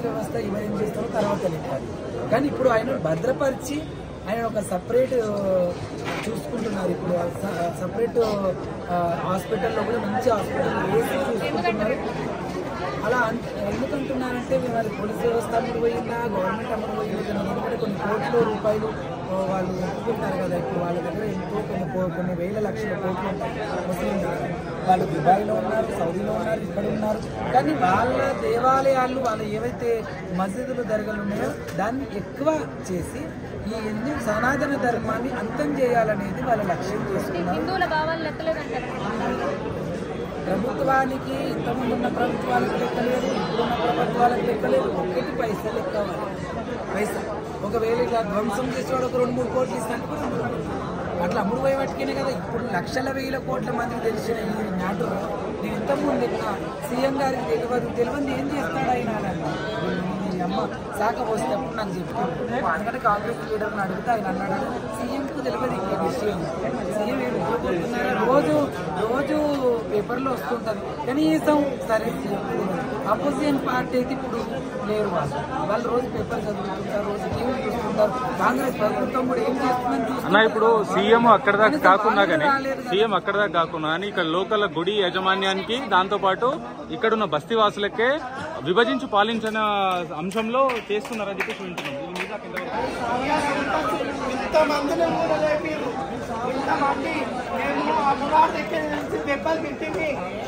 వ్యవస్థ ఈమె ఏం చేస్తారో తర్వాత లెక్కాలి కానీ ఇప్పుడు ఆయన భద్రపరిచి ఆయన ఒక సపరేట్ చూసుకుంటున్నారు ఇప్పుడు సపరేట్ హాస్పిటల్లో కూడా మంచి హాస్పిటల్ వేసి చూసుకుంటున్నారు అలా అన్- ఎందుకంటున్నారంటే వాళ్ళ పోలీస్ వ్యవస్థ అమ్ముడు పోయిందా గవర్నమెంట్ అమ్ముడు పోయిందా ఎందుకంటే కొన్ని కోట్ల రూపాయలు ఆ, వాళ్ళు ఒప్పుకుంటారు కదా ఇప్పుడు వాళ్ళ దగ్గర ఎంతో కొన్ని కో- కొన్ని వేల లక్షల కోట్లు ఉంటాయి ముస్లిం దగ్గర. వాళ్ళు దుబాయ్లో ఉన్నారు సౌదీలో ఉన్నారు ఇక్కడ ఉన్నారు కానీ వాళ్ళ దేవాలయాలు వాళ్ళు ఏవైతే మసీదులు దర్గాలు ఉన్నాయో దాన్ని ఎక్కువ చేసి ఈ హిందూ సనాతన ధర్మాన్ని అంతం చేయాలనేది వాళ్ళ లక్ష్యం చేసుకున్నారు హిందువుల భావాలు లెక్కలేదంటారు ప్రభుత్వానికి ఇంతకుముందు ఉన్న ప్రభుత్వాలకు లెక్కలేదు ఇప్పుడున్న ప్రభుత్వాలకు లెక్కలేదు ఒకటి పైసలు లెక్కవాలి పైసా ఒకవేళ ఇట్లా ధ్వంసం చేసేవాడు ఒక రెండు మూడు కోట్లు ఇస్తాను కూడా అమ్ముడు పోతుంది. అట్లా అమ్ముడు పోయే వాటికేనే కదా ఇప్పుడు లక్షల వేల కోట్ల మందికి తెలిసిన ఈ మ్యాటర్ నేను ఇంతకుముందు చెప్పిన సీఎం గారికి తెలియదు తెలియదు ఏం చేస్తాడు ఆయన అని అన్నాడు. ఈ అమ్మ శాఖ పోసేటప్పుడు నాకు చెప్తాను ఎందుకంటే కాంగ్రెస్ లీడర్ని అడిగితే ఆయన అన్నాడు సీఎంకు తెలియదు ఈ విషయం సీఎం ఏమి ఉద్యోగస్తున్నారా? రోజు రోజు పేపర్లో వస్తుంటారు కనీసం సరే అపోజిషన్ పార్టీ అయితే ఇప్పుడు లేరు వాళ్ళు వాళ్ళు రోజు పేపర్ చదువుతుంటారు రోజు టీవీ చూస్తుంటారు కాంగ్రెస్ ప్రభుత్వం కూడా ఏం చేస్తుందని అన్న చూస్తున్నారు ఇప్పుడు సీఎం అక్కడ దాకా కనీసం కాకుండా వాళ్ళు కానీ రాలేదు కదా. సీఎం అక్కడ దాకా కాకుండా కానీ ఇక్కడ లోకల్ గుడి యాజమాన్యానికి దాంతో పాటు ఇక్కడున్న బస్తీవాసులకే విభజించి పాలించిన అంశంలో చేస్తున్నారని చెప్పేసి వింటున్నాం దీని మీద ఎంతవరకు ఇంతమందిని కూడా లేపారు ఇంతమంది మేము అమ్మవారి దగ్గర నుంచి దెబ్బలు తింటుంది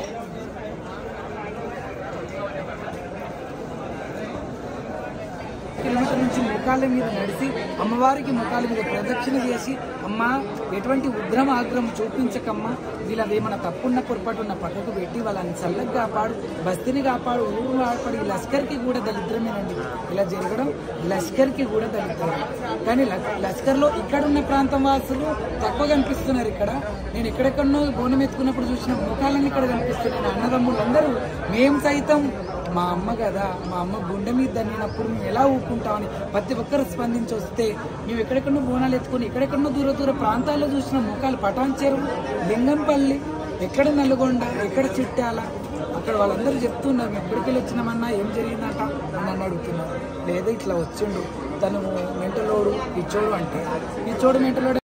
కిలోమీటర్ నుంచి ముఖాల మీద నడిచి అమ్మవారికి ముఖాల మీద ప్రదక్షిణ చేసి అమ్మ ఎటువంటి ఉగ్రమ ఆగ్రహం చూపించకమ్మా వీళ్ళది ఏమైనా తప్పున్న పొరపాటు ఉన్న పక్కకు పెట్టి వాళ్ళని చల్లగా కాపాడు బస్తీని కాపాడు ఊరు కాపాడు ఈ లష్కర్కి కూడా దరిద్రమేనండి ఇలా జరగడం లష్కర్కి కూడా దరిద్రమే కానీ లస్- లష్కర్లో ఇక్కడ ఉన్న ప్రాంతం వాసులు తక్కువ కనిపిస్తున్నారు ఇక్కడ నేను ఎక్కడెక్కడనో బోనం ఎత్తుకున్నప్పుడు చూసిన ముఖాలన్నీ ఇక్కడ కనిపిస్తున్నాయి అన్నదమ్ములు అందరూ మేము సైతం మా అమ్మ కదా మా అమ్మ గుండె మీద దన్నినప్పుడు మేము ఎలా ఊపుకుంటామని ప్రతి ఒక్కరు స్పందించి వస్తే మేము ఎక్కడెక్కడో బోనాలు ఎత్తుకొని ఎక్కడెక్కడో దూర దూర ప్రాంతాల్లో చూసిన ముఖాలు పటాన్ చెరువు లింగంపల్లి ఎక్కడ నల్గొండ ఎక్కడ చిట్టాల అక్కడ వాళ్ళందరూ చెప్తున్నారు మేము ఎక్కడికి వెళ్ళి వచ్చినామన్నా ఏం జరిగిందట అని నన్ను అడుగుతున్నారు లేదా ఇట్లా వచ్చిండు తను మెంటలోడు పిచ్చోడు అంటే పిచ్చోడు మెంటలోడు